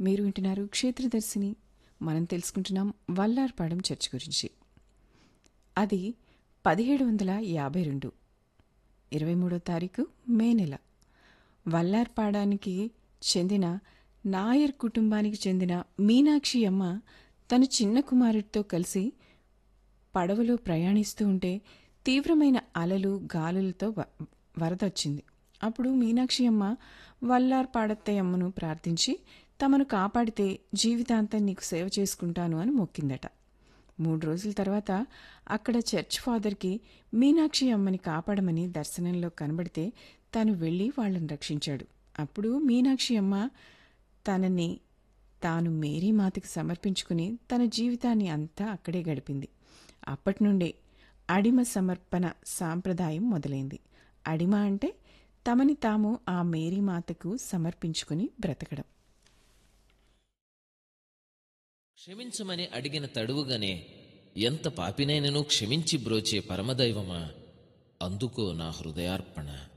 మీరు వింటున్నారు క్షేత్రదర్శిని మనం తెలుసుకుంటున్నాం వల్లార్పాడం చర్చ్ గురించి అది పదిహేడు వందల యాభై రెండు ఇరవై మూడో తారీఖు మే నెల వల్లార్పాడానికి చెందిన నాయర్ కుటుంబానికి చెందిన మీనాక్షి అమ్మ తన చిన్న కుమారుడితో కలిసి పడవలో ప్రయాణిస్తూ ఉంటే తీవ్రమైన అలలు గాలులతో వ- వరదొచ్చింది అప్పుడు మీనాక్షి అమ్మ వల్లార్ పాడత్తయ్యమ్మను ప్రార్థించి తమను కాపాడితే జీవితాంతం నీకు సేవ చేసుకుంటాను అని మొక్కిందట మూడు రోజుల తర్వాత అక్కడ చర్చ్ ఫాదర్కి మీనాక్షి అమ్మని కాపాడమని దర్శనంలో కనబడితే తను వెళ్ళి వాళ్ళని రక్షించాడు అప్పుడు మీనాక్షి అమ్మ తనని తాను మేరీ మాతకి సమర్పించుకుని తన జీవితాన్ని అంతా అక్కడే గడిపింది అప్పటి నుండే అడిమ సమర్పణ సాంప్రదాయం మొదలైంది అడిమ అంటే తమని తాము ఆ మేరీ మాతకు సమర్పించుకుని బ్రతకడం క్షమించమని అడిగిన తడువుగానే ఎంత పాపినైనను క్షమించి బ్రోచే పరమదైవమా అందుకో నా హృదయార్పణ